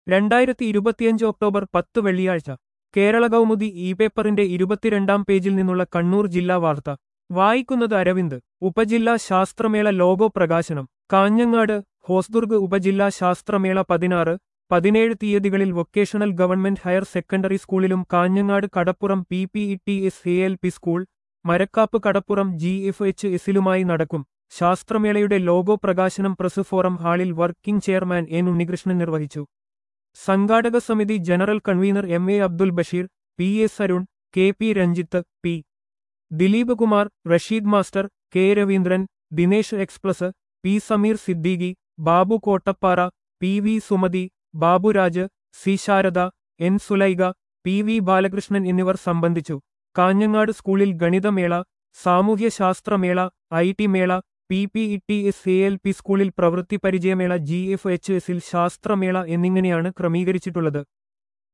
രണ്ടായിരത്തി ഇരുപത്തിയഞ്ച് ഒക്ടോബർ പത്ത് വെള്ളിയാഴ്ച കേരള കൗമുദി ഇ പേപ്പറിന്റെ ഇരുപത്തിരണ്ടാം പേജിൽ നിന്നുള്ള കണ്ണൂർ ജില്ലാ വാർത്ത വായിക്കുന്നത് അരവിന്ദ് ഉപജില്ലാ ശാസ്ത്രമേള ലോഗോ പ്രകാശനം കാഞ്ഞങ്ങാട് ഹോസ്ദുർഗ് ഉപജില്ലാ ശാസ്ത്രമേള പതിനാറ് പതിനേഴ് തീയതികളിൽ വൊക്കേഷണൽ ഗവൺമെന്റ് ഹയർ സെക്കൻഡറി സ്കൂളിലും Kanhangad Kadappuram P P E T S A L P school Marakkap Kadappuram G F H എസിലുമായി നടക്കും ശാസ്ത്രമേളയുടെ ലോഗോ പ്രകാശനം പ്രസ് ഫോറം ഹാളിൽ വർക്കിംഗ് ചെയർമാൻ എൻ ഉണ്ണികൃഷ്ണൻ നിർവഹിച്ചു സംഘാടക സമിതി general convener M A Abdul Basheer P S Arun K P Ranjith P Dileep Kumar Rasheed master K Raveendran Dinesh എക്സ്പ്ലസ് P Sameer Siddiqui Babu Kottappara P V Sumathi Baburaj C Sharada N Sulaiga P V Balakrishnan എന്നിവർ സംബന്ധിച്ചു കാഞ്ഞങ്ങാട് സ്കൂളിൽ ഗണിതമേള സാമൂഹ്യശാസ്ത്രമേള ഐ ടി മേള P P E T S A L P സ്കൂളിൽ പ്രവൃത്തി പരിചയമേള ജി എഫ് എച്ച് എസിൽ ശാസ്ത്രമേള എന്നിങ്ങനെയാണ് ക്രമീകരിച്ചിട്ടുള്ളത്